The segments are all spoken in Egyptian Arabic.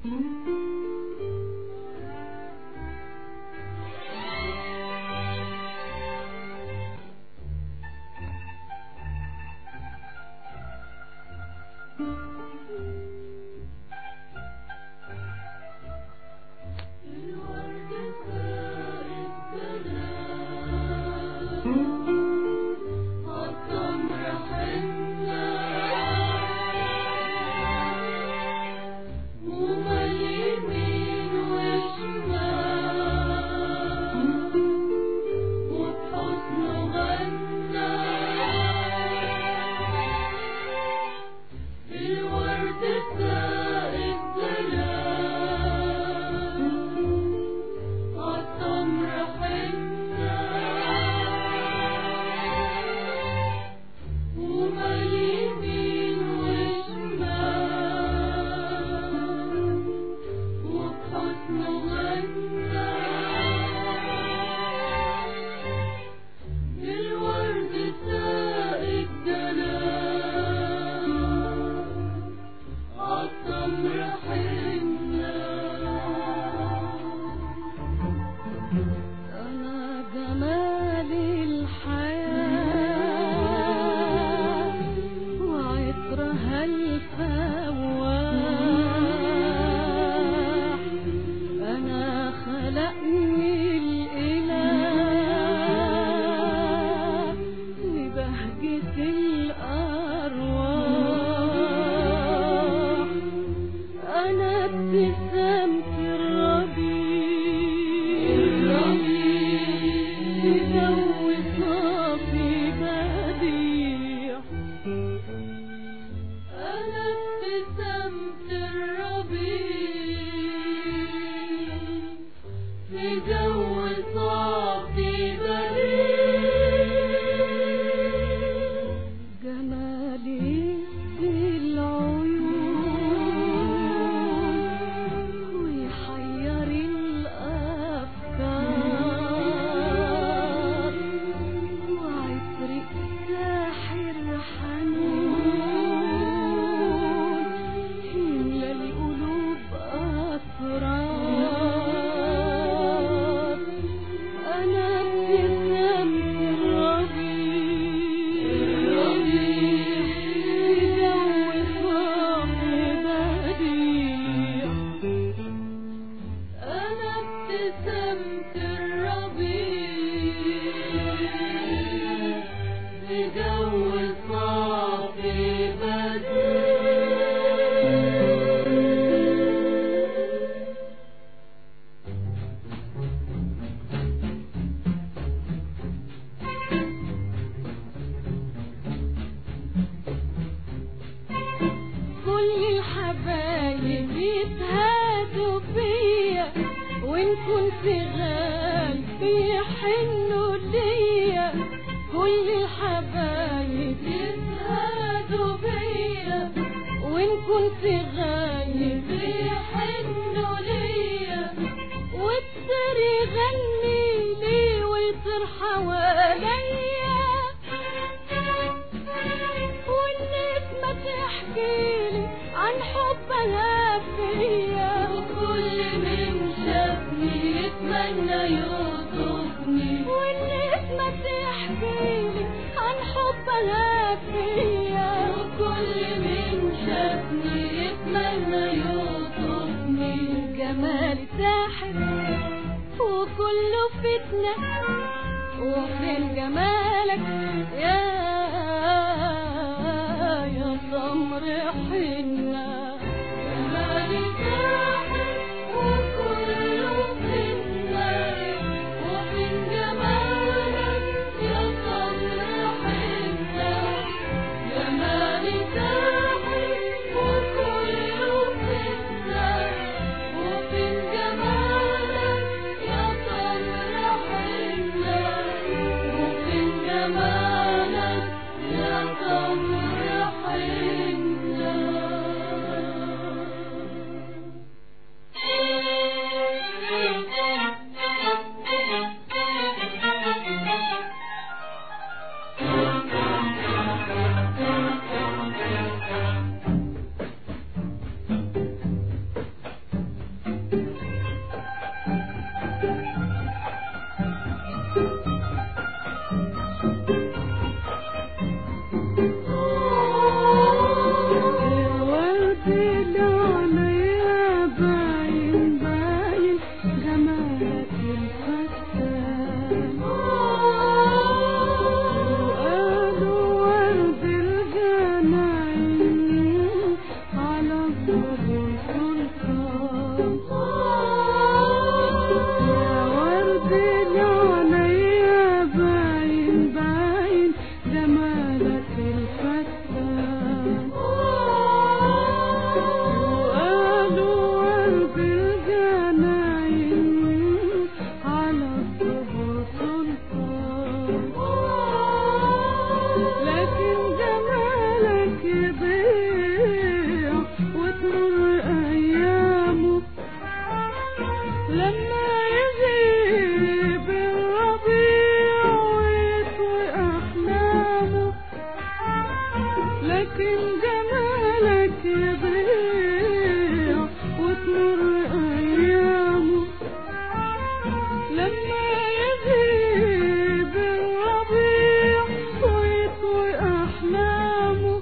جمالك يا قمر حنا لكن جمالك يضيع وتمر أيامه لما يغيب الربيع ويطوي أحلامه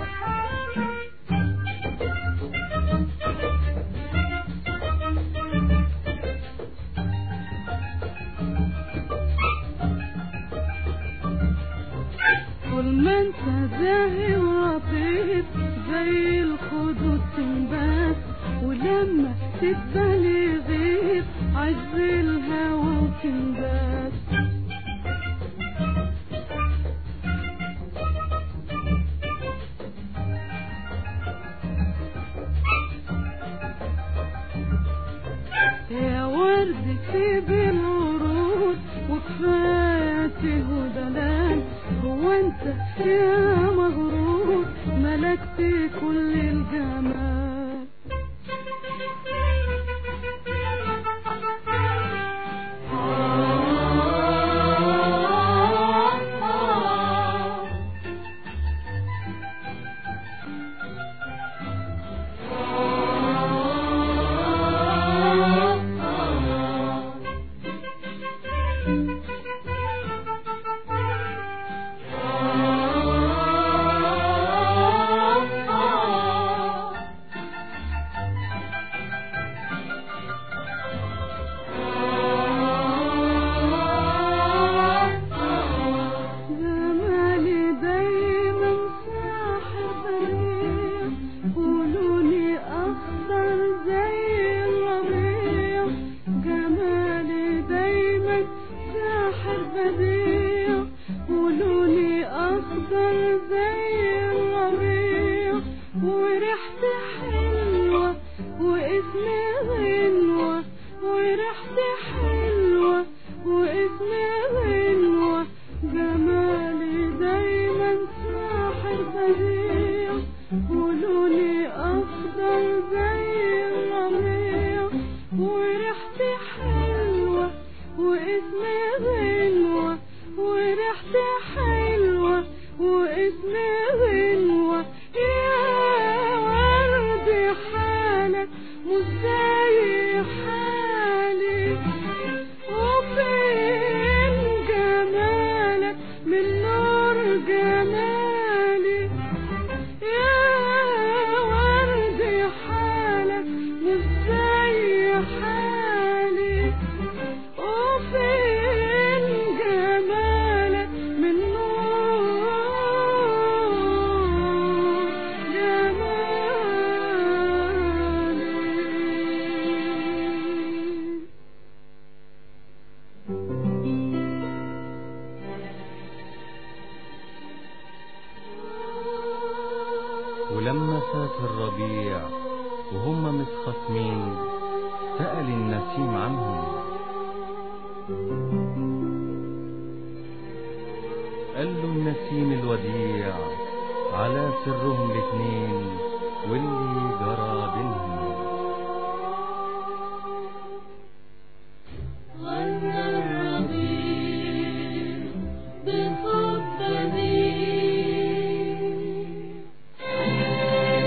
طول ما انت زاهي وعطيت زي الخدود تنبات ولما تتبالي غيب عز الهوى وتنبات يا ورد سيب الورود وكفاية ودلال هو انت يا مغرور ملكت كل الجمال جمالي دايما ساحر بديع قولولي أخضر زي الربيع جمالي دايما ساحر بديع قولولي أخضر زي الربيع وريحتي حلوة واسمي غنوة وريحتي حلوة واسمي غنوة جمالي دايما ساحر بديع قولولي أخضر زي الربيع وريحتي حلوة واسمي غنوة وريحتي حلوة واسمي غنوة يا وردي حالك مش زي حالي وفين جمالك من نور جمالي يا وردي حالك مش زي حالي وفين جمالك من نور جمالي ولما فات الربيع وهم متخاصمين سأل النسيم عنهم قال له النسيم الوديع على سرهم الاتنين واللي جرى بينهم غنى الربيع بحب بديع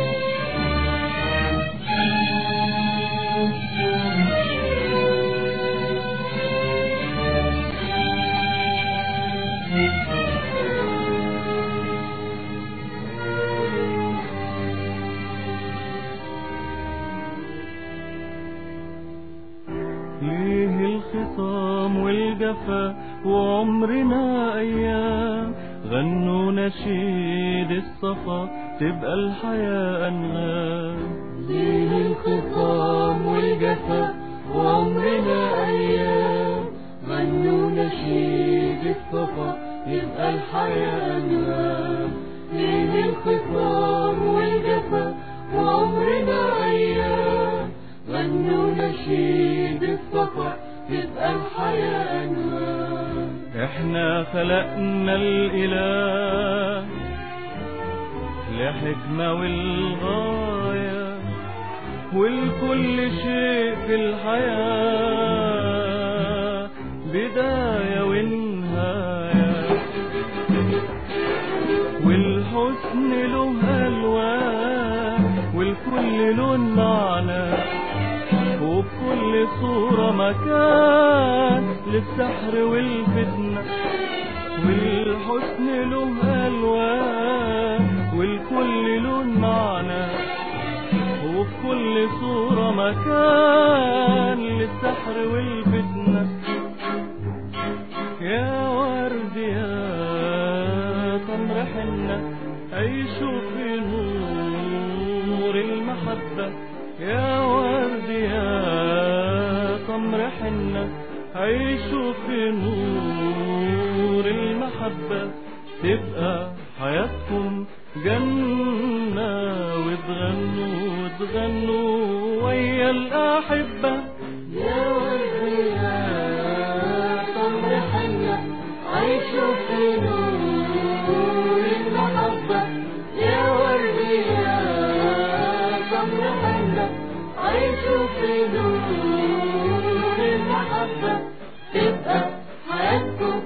ليه الخصام والجفا وعمرنا أيام غنوا نشيد الصفا تبقى الحياة أنغام ليه الخصام والجفا وعمرنا أيام غنوا نشيد الصفا يبقى الحياة أنغام ليه الخصام والجفا وعمرنا أيام غنوا نشيد الصفا تبقى الحياة أنوار احنا خلقنا الإله لحكمة والغاية ولكل شيء في الحياة بداية ونهاية والحسن له ألوان والكل لون معنى وبكل صورة مكان للسحر والفتنة والحسن له ألوان والكل لون معنى وبكل صورة مكان للسحر والفتنة يا ورد يا تمر حنة عيشوا في نور المحبة يا ورد يا تمر حنة عيشوا في نور المحبة تبقى حياتكم جنة وتغنوا وتغنوا ويا الأحبة يا ورد يا تمر حنة عيشوا في نور المحبة يا ورد يا تمر حنة عيشوا في نور المحبة تبقى حياتكم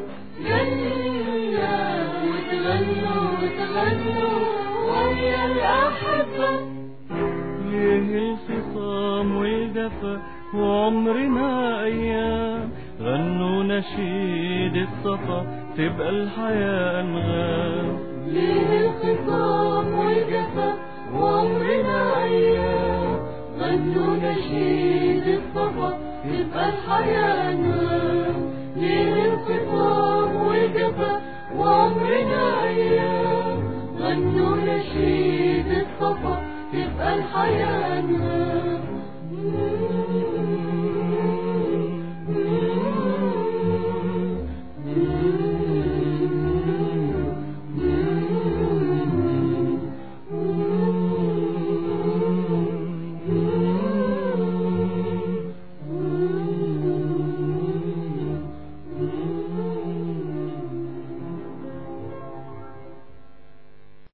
جنة وتغنوا وتغنوا ويا الأحبة ليه الخصام والجفا وعمرنا أيام غنوا نشيد الصفا تبقى الحياة أنغام ليه الخصام والجفا وعمرنا أيام غنوا نشيد الصفا تبقى الحياة نام ليه الخصام والجفا وعمرنا أيام غنوا نشيد الصفا تبقى الحياة نام